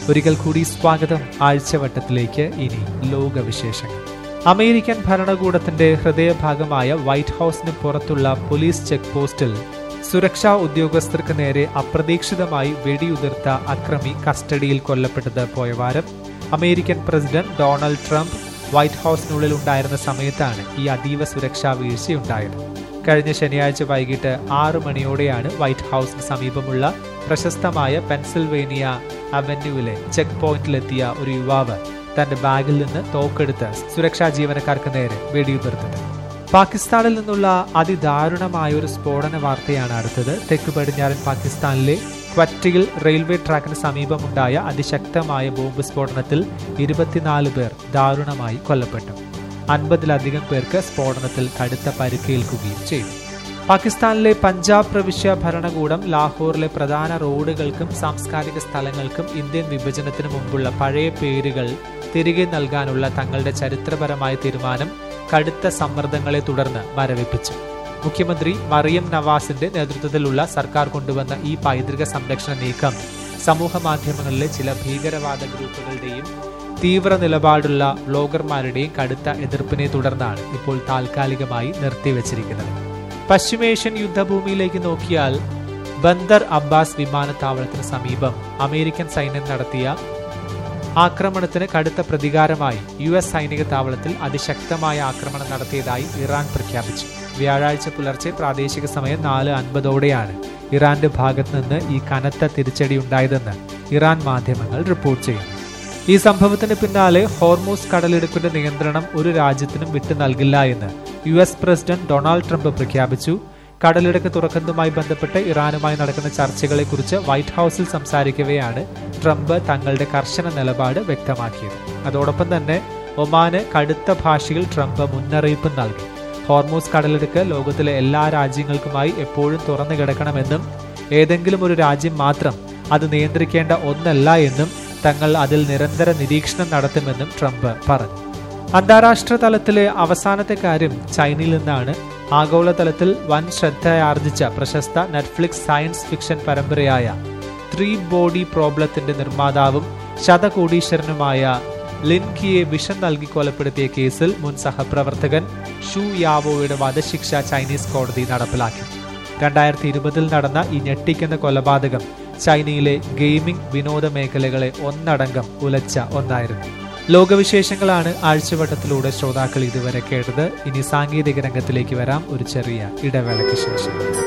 ഒരിക്കൽ കൂടി സ്വാഗതം ആഴ്ചവട്ടത്തിലേക്ക് ഇനി ലോകവിശേഷങ്ങൾ അമേരിക്കൻ ഭരണകൂടത്തിന്റെ ഹൃദയഭാഗമായ വൈറ്റ് ഹൌസിന് പുറത്തുള്ള പോലീസ് ചെക്ക് പോസ്റ്റിൽ സുരക്ഷാ ഉദ്യോഗസ്ഥർക്ക് നേരെ അപ്രതീക്ഷിതമായി വെടിയുതിർത്ത അക്രമി കസ്റ്റഡിയിൽ കൊല്ലപ്പെട്ടത് പോയവാരം American president Donald Trump white ഹൌസിനുള്ളിൽ ഉണ്ടായിരുന്ന സമയത്താണ് ഈ അതീവ സുരക്ഷാ വീഴ്ചയുണ്ടായത് കഴിഞ്ഞ ശനിയാഴ്ച വൈകിട്ട് ആറു മണിയോടെയാണ് വൈറ്റ് ഹൌസിന് സമീപമുള്ള പ്രശസ്തമായ പെൻസിൽവേനിയ അവന്യൂവിലെ ചെക്ക് പോയിന്റിലെത്തിയ ഒരു യുവാവ് തന്റെ ബാഗിൽ നിന്ന് തോക്കെടുത്ത് സുരക്ഷാ ജീവനക്കാർക്ക് നേരെ വെടിയുതിർത്തത് പാകിസ്ഥാനിൽ നിന്നുള്ള അതിദാരുണമായ ഒരു സ്ഫോടന വാർത്തയാണ് അടുത്തത് തെക്ക് പടിഞ്ഞാറൻ പാകിസ്ഥാനിലെ ക്വറ്റിയിൽ റെയിൽവേ ട്രാക്കിന് സമീപമുണ്ടായ അതിശക്തമായ ബോംബ് സ്ഫോടനത്തിൽ ഇരുപത്തിനാല് പേർ ദാരുണമായി കൊല്ലപ്പെട്ടു അൻപതിലധികം പേർക്ക് സ്ഫോടനത്തിൽ കടുത്ത പരിക്കേൽക്കുകയും ചെയ്തു പാകിസ്ഥാനിലെ പഞ്ചാബ് പ്രവിശ്യ ഭരണകൂടം ലാഹോറിലെ പ്രധാന റോഡുകൾക്കും സാംസ്കാരിക സ്ഥലങ്ങൾക്കും ഇന്ത്യൻ വിഭജനത്തിന് മുമ്പുള്ള പഴയ പേരുകൾ തിരികെ നൽകാനുള്ള തങ്ങളുടെ ചരിത്രപരമായ തീരുമാനം കടുത്ത സമ്മർദ്ദങ്ങളെ തുടർന്ന് മരവിപ്പിച്ചു മുഖ്യമന്ത്രി മറിയം നവാസിന്റെ നേതൃത്വത്തിലുള്ള സർക്കാർ കൊണ്ടുവന്ന ഈ പൈതൃക സംരക്ഷണ നീക്കം സമൂഹ മാധ്യമങ്ങളിലെ ചില ഭീകരവാദ ഗ്രൂപ്പുകളുടെയും തീവ്ര നിലപാടുള്ള ബ്ലോഗർമാരുടെയും കടുത്ത എതിർപ്പിനെ തുടർന്നാണ് ഇപ്പോൾ താൽക്കാലികമായി നിർത്തിവച്ചിരിക്കുന്നത് പശ്ചിമേഷ്യൻ യുദ്ധഭൂമിയിലേക്ക് നോക്കിയാൽ ബന്ദർ അബ്ബാസ് വിമാനത്താവളത്തിന് സമീപം അമേരിക്കൻ സൈന്യം നടത്തിയ ആക്രമണത്തിന് കടുത്ത പ്രതികാരമായി യു എസ് സൈനിക താവളത്തിൽ അതിശക്തമായ ആക്രമണം നടത്തിയതായി ഇറാൻ പ്രഖ്യാപിച്ചു വ്യാഴാഴ്ച പുലർച്ചെ പ്രാദേശിക സമയം നാല് അൻപതോടെയാണ് ഇറാന്റെ ഭാഗത്ത് നിന്ന് ഈ കനത്ത തിരിച്ചടി ഉണ്ടായതെന്ന് ഇറാൻ മാധ്യമങ്ങൾ റിപ്പോർട്ട് ചെയ്യുന്നു ഈ സംഭവത്തിന് പിന്നാലെ ഹോർമൂസ് കടലിടുക്കിന്റെ നിയന്ത്രണം ഒരു രാജ്യത്തിനും വിട്ടു നൽകില്ല എന്ന് U S president Donald Trump പ്രഖ്യാപിച്ചു കടലിടുക്ക് തുറക്കുന്നതുമായി ബന്ധപ്പെട്ട് ഇറാനുമായി നടക്കുന്ന ചർച്ചകളെക്കുറിച്ച് വൈറ്റ് ഹൌസിൽ സംസാരിക്കവെയാണ് ട്രംപ് തങ്ങളുടെ കർശന നിലപാട് വ്യക്തമാക്കിയത് അതോടൊപ്പം തന്നെ ഒമാന് കടുത്ത ഭാഷയിൽ ട്രംപ് മുന്നറിയിപ്പ് നൽകി ഹോർമൂസ് കടലിടുക്ക് ലോകത്തിലെ എല്ലാ രാജ്യങ്ങൾക്കുമായി എപ്പോഴും തുറന്നു കിടക്കണമെന്നും ഏതെങ്കിലും ഒരു രാജ്യം മാത്രം അത് നിയന്ത്രിക്കേണ്ട ഒന്നല്ല എന്നും തങ്ങൾ അതിൽ നിരന്തര നിരീക്ഷണം നടത്തുമെന്നും ട്രംപ് പറഞ്ഞു അന്താരാഷ്ട്ര തലത്തിലെ അവസാനത്തെ കാര്യം ചൈനയിൽ നിന്നാണ് ആഗോളതലത്തിൽ വൻ ശ്രദ്ധയാർജിച്ച പ്രശസ്ത നെറ്റ്ഫ്ലിക്സ് സയൻസ് ഫിക്ഷൻ പരമ്പരയായ ത്രീ ബോഡി പ്രോബ്ലത്തിന്റെ നിർമ്മാതാവും ശതകോടീശ്വരനുമായ ലിൻകിയെ വിഷം നൽകി കൊലപ്പെടുത്തിയ കേസിൽ മുൻ സഹപ്രവർത്തകൻ ഷു യാവോയുടെ വധശിക്ഷ ചൈനീസ് കോടതി നടപ്പിലാക്കി രണ്ടായിരത്തി ഇരുപതിൽ നടന്ന ഈ ഞെട്ടിക്കുന്ന കൊലപാതകം ചൈനയിലെ ഗെയിമിംഗ് വിനോദ മേഖലകളെ ഒന്നടങ്കം ഉലച്ച ഒന്നായിരുന്നു ലോകവിശേഷങ്ങളാണ് ആഴ്ചവട്ടത്തിലൂടെ ശ്രോതാക്കൾ ഇതുവരെ കേട്ടത് ഇനി സാങ്കേതിക രംഗത്തിലേക്ക് വരാം ഒരു ചെറിയ ഇടവേളയ്ക്ക് ശേഷം